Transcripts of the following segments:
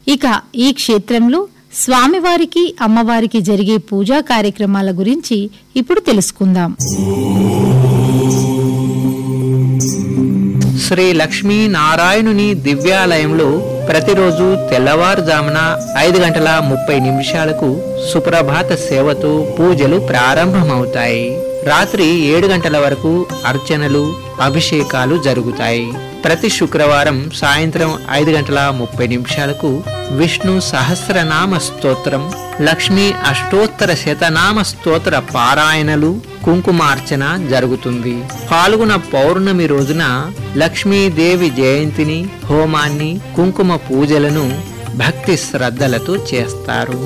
ఇక ఈ క్షేత్రంలో స్వామివారికి అమ్మవారికి జరిగే పూజా కార్యక్రమాల గురించి ఇప్పుడు తెలుసుకుందాం శ్రీ లక్ష్మీ నారాయణుని దివ్యాలయంలో ప్రతిరోజు తెల్లవారుజామున ఐదు గంటల ముప్పై నిమిషాలకు సుప్రభాత సేవతో పూజలు ప్రారంభమవుతాయి రాత్రి ఏడు గంటల వరకు అర్చనలు అభిషేకాలు జరుగుతాయి ప్రతి శుక్రవారం సాయంత్రం ఐదు గంటల ముప్పై నిమిషాలకు విష్ణు సహస్రనామ స్తోత్రం లక్ష్మీ అష్టోత్తర శతనామ స్తోత్ర పారాయణలు కుంకుమార్చన జరుగుతుంది పాల్గొన పౌర్ణమి రోజున లక్ష్మీదేవి జయంతిని హోమాన్ని కుంకుమ పూజలను భక్తి శ్రద్ధలతో చేస్తారు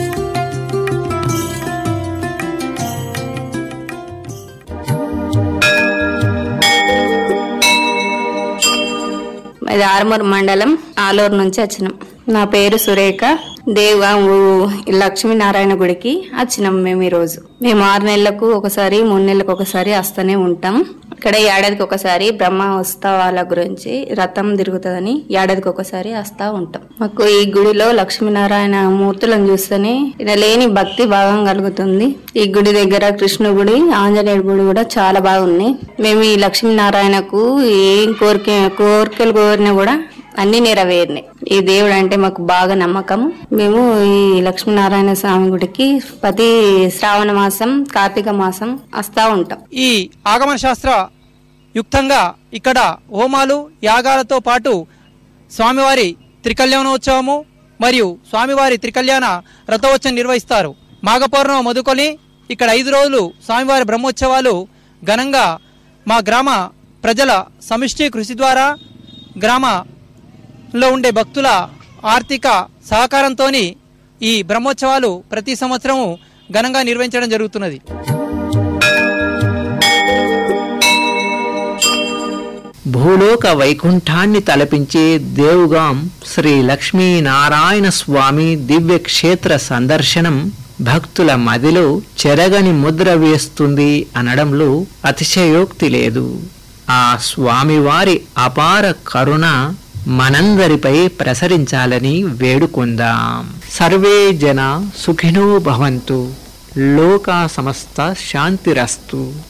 ఇది ఆర్మూర్ మండలం ఆలూరు నుంచి వచ్చినాం నా పేరు సురేఖ దేవ ఊ- లక్ష్మీనారాయణ గుడికి వచ్చినాం మేము ఈరోజు మేము ఆరు నెలలకు ఒకసారి మూడు నెలలకు ఒకసారి వస్తూనే ఉంటాం ఇక్కడ ఏడాదికి ఒకసారి బ్రహ్మ ఉత్సవాల గురించి రథం తిరుగుతుందని ఏడాదికి ఒకసారి వస్తా ఉంటాం మాకు ఈ గుడిలో లక్ష్మీనారాయణ మూర్తులను చూస్తేనే ఇలా లేని భక్తి భాగం కలుగుతుంది ఈ గుడి దగ్గర కృష్ణ గుడి ఆంజనేయుడి గుడి కూడా చాలా బాగున్నాయి మేము ఈ లక్ష్మీనారాయణకు ఏం కోరిక కోరికలు కోరినా కూడా అన్ని నెరవేరినాయి ఈ దేవుడు అంటే మాకు బాగా నమ్మకం మేము ఈ లక్ష్మీనారాయణ స్వామి గుడికి ప్రతి శ్రావణ మాసం కార్తీక మాసం వస్తా ఉంటాం ఈ ఆగమన శాస్త్ర యుక్తంగా ఇక్కడ హోమాలు యాగాలతో పాటు స్వామివారి త్రికళ్యాణోత్సవము మరియు స్వామివారి త్రికళ్యాణ రథోత్సవం నిర్వహిస్తారు మాఘ పౌర్ణమి మొదలుకొని ఇక్కడ ఐదు రోజులు స్వామివారి బ్రహ్మోత్సవాలు ఘనంగా మా గ్రామ ప్రజల సమిష్టి కృషి ద్వారా గ్రామంలో ఉండే భక్తుల ఆర్థిక సహకారంతో ఈ బ్రహ్మోత్సవాలు ప్రతి సంవత్సరము ఘనంగా నిర్వహించడం జరుగుతున్నది భూలోక వైకుంఠాన్ని తలపించే దేవుగాం శ్రీ లక్ష్మీనారాయణ స్వామి దివ్య క్షేత్ర సందర్శనం భక్తుల మదిలో చెరగని ముద్ర వేస్తుంది అనడంలో అతిశయోక్తి లేదు ఆ స్వామివారి అపార కరుణ మనందరిపై ప్రసరించాలని వేడుకుందాం సర్వే జన సుఖినో భవంతు లోకా సమస్త శాంతిరస్తు